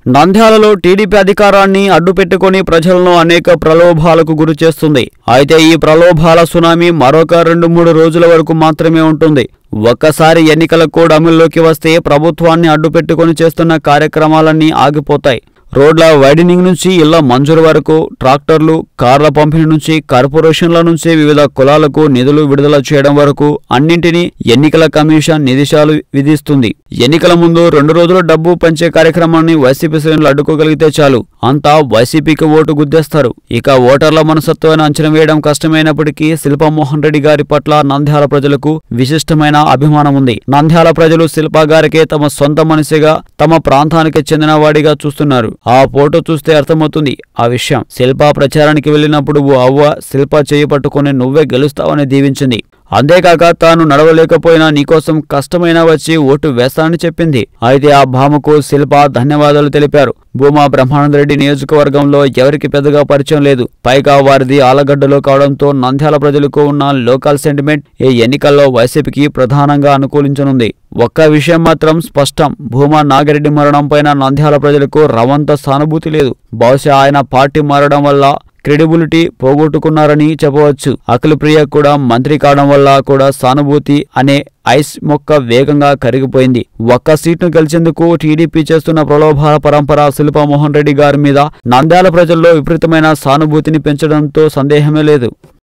నంద్యాలలో టీడీపీ అధికారాన్ని అడ్డుపెట్టుకుని ప్రజలను అనేక ప్రలోభాలకు గురి చేస్తుంది అయితే ఈ ప్రలోభాల సునామీ మరొక రెండు మూడు రోజుల వరకు మాత్రమే ఉంటుంది ఒక్కసారి ఎన్నికల కోడ్ అమల్లోకి వస్తే ప్రభుత్వాన్ని అడ్డుపెట్టుకుని చేస్తున్న కార్యక్రమాలన్నీ ఆగిపోతాయి రోడ్ల వైడనింగ్ నుంచి ఇళ్ల మంజూరు వరకు ట్రాక్టర్లు కార్ల పంపిణీ నుంచి కార్పొరేషన్ల నుంచి వివిధ కులాలకు నిధులు విడుదల చేయడం వరకు అన్నింటినీ ఎన్నికల కమిషన్ నిదేశాలు విధిస్తుంది ఎన్నికల ముందు రెండు రోజులు డబ్బు పంచే కార్యక్రమాన్ని వైసీపీ శ్రేణులు అడ్డుకోగలిగితే చాలు అంతా వైసీపీకి ఓటు గుద్దేస్తారు ఇక ఓటర్ల మనసత్వాన్ని అంచనా వేయడం కష్టమైనప్పటికీ శిల్పమోహన్ రెడ్డి గారి పట్ల నంద్యాల ప్రజలకు విశిష్టమైన అభిమానం ఉంది నంద్యాల ప్రజలు శిల్ప గారికే తమ సొంత మనిషిగా తమ ప్రాంతానికి చెందిన వాడిగా చూస్తున్నారు ఆ ఫోటో చూస్తే అర్థమవుతుంది ఆ విషయం శిల్ప ప్రచారానికి వెళ్ళినప్పుడు ఓ అవ్వ శిల్ప చేయి పట్టుకుని నువ్వే గెలుస్తావని దీవించింది అంతేకాక తాను నడవలేకపోయినా నీకోసం కష్టమైనా వచ్చి ఓటు వేస్తానని చెప్పింది అయితే ఆ భామకు శిల్ప ధన్యవాదాలు తెలిపారు భూమా బ్రహ్మానందరెడ్డి నియోజకవర్గంలో ఎవరికి పెద్దగా పరిచయం లేదు పైగా వారిది ఆలగడ్డలో కావడంతో నంద్యాల ప్రజలకు ఉన్న లోకల్ సెంటిమెంట్ ఈ ఎన్నికల్లో వైసీపీకి ప్రధానంగా అనుకూలించనుంది ఒక్క విషయం మాత్రం స్పష్టం భూమా నాగిరెడ్డి మరణం పైన నంద్యాల ప్రజలకు రవంత సానుభూతి లేదు బహుశా ఆయన పార్టీ మారడం వల్ల క్రెడిబిలిటీ పోగొట్టుకున్నారని చెప్పవచ్చు అఖిల ప్రియ కూడా మంత్రి కావడం వల్ల కూడా సానుభూతి అనే ఐస్ మొక్క వేగంగా కరిగిపోయింది ఒక్క సీట్ను గెలిచేందుకు టీడీపీ చేస్తున్న ప్రలోభాల పరంపర శిల్పమోహన్ రెడ్డి గారి మీద నంద్యాల ప్రజల్లో విపరీతమైన సానుభూతిని పెంచడంతో సందేహమే లేదు